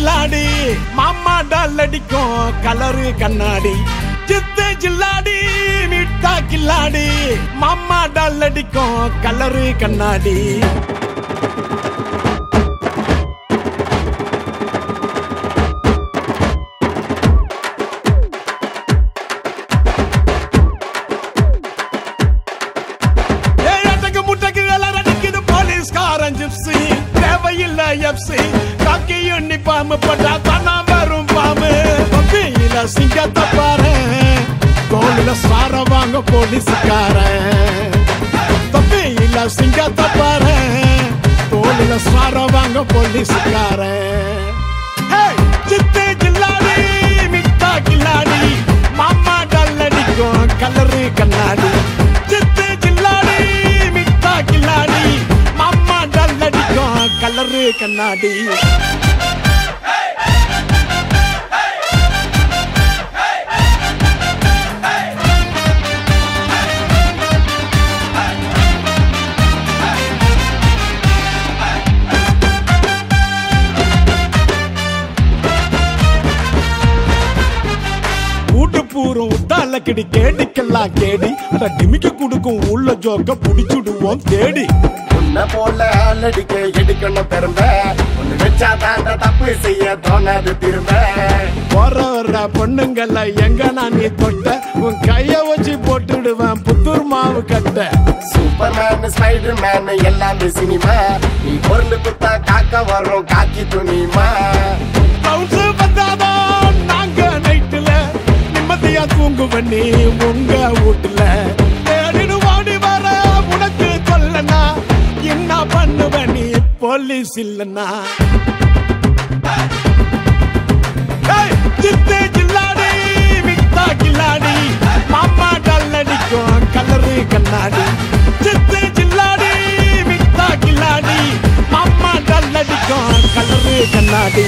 கில்லாடி மாமா டால் அடிக்கும் கலரு கண்ணாடி சித்து ஜில்லாடி மிட்டா கில்லாடி மாமா டால் அடிக்கும் கலரு கண்ணாடி ஏய், அடக்கு முட்டைக்கு எல்லாம் அடிக்குது போலீஸ்காரன் ஜிப்ஸி தேவையில்லை எப்சி காக்கி எண்ணி பாம்பு பட்டா தானா வரும் பாம்பு பப்பியில சிங்கத்தை பாரு தோளில சார வாங்க போலீஸ்காரன் தப்பியில சிங்கத்தை பாரு தோளில சார வாங்க போலீஸ்காரன் ஹேய், சித்து ஜில்லாடி மிட்டா கில்லாடி மாமா டல் அடிக்கும் கலரு கண்ணாடி சித்து ஜில்லாடி மிட்டா கில்லாடி மாமா டல் அடிக்கும் கலரு கண்ணாடி ஊட்டு பூரம் உத்தால கிடி கேடிக்கெல்லாம் கேடி அட டிமிக்க குடுக்கும் உள்ள ஜோக்க புடிச்சுடுவோம் தேடி உன்னை போல ஆளடிக்க எடுக்கணும் பெரும்ப ஒண்ணு வச்சா தாண்ட தப்பு செய்ய தோணாது திரும்ப வர வர்ற பொண்ணுங்கள எங்க நான் நீ தொட்ட உன் கைய வச்சு போட்டுடுவேன் புத்தூர் மாவு கட்ட சூப்பர் மேன் ஸ்பைடர் மேன் எல்லாமே சினிமா நீ பொருள் குத்தா காக்க வரும் காக்கி துணிமா பவுன்ஸ் வந்தாதான் நாங்க நைட்டுல நிம்மதியா தூங்குவ நீ உங்க வீட்டுல தேடிடு வாடி வர உனக்கு சொல்லனா என்ன பண்ணுவ நீ போலீஸ் இல்லனா ஏய், சித்து ஜில்லாடி மிட்டா கில்லாடி மாமா டல் அடிக்கும் கலரு கண்ணாடி சித்து ஜில்லாடி மிட்டா கில்லாடி மாமா டல் அடிக்கும் கலரு கண்ணாடி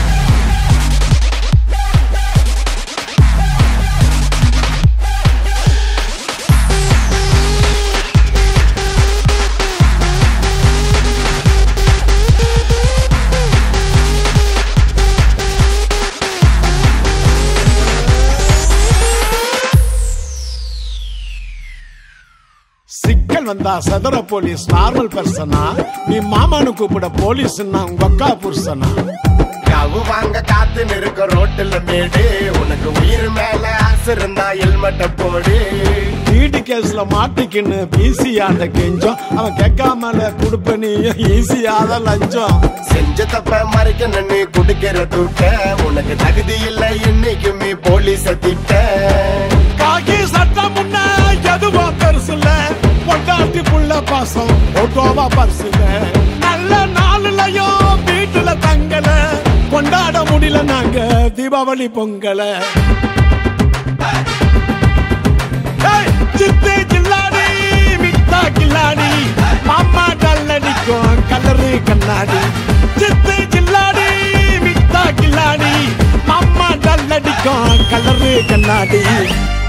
சிக்கல் வந்தா சதுர போலீஸ் நார்மல் பர்சனா நீ மாமானு கூப்பிட போலீஸ்னா உங்க அக்கா புருஷனா கவு வாங்க காத்து நிற்க ரோட்டுல மேடு உனக்கு உயிர் மேல ஆசை இருந்தா ஹெல்மெட்ட போடு வீட்டு கேஸ்ல மாட்டிக்கின்னு பிசியாண்ட கெஞ்சம் அவன் கேட்காமல கொடுப்ப நீயும் ஈஸியாத லஞ்சம் செஞ்ச தப்ப மறைக்க நின்னு குடுக்கிற தூக்க உனக்கு தகுதி இல்லை என்னைக்குமே போலீஸ திட்ட காக்கி சட்டம் முன்ன எதுவும் பெருசுல பொண்டாட்டி புள்ள பாசம் ஓட்டோவா பரிசுல நல்ல நாளுலயும் வீட்டுல தங்கல கொண்டாட முடியல நாங்க தீபாவளி பொங்கல ஏய், சித்து ஜில்லாடி மிட்டா கில்லாடி மாமா டல் அடிக்கும் கலரு கண்ணாடி சித்து ஜில்லாடி மிட்டா கில்லாடி மாமா டல் அடிக்கும் கலரு கண்ணாடி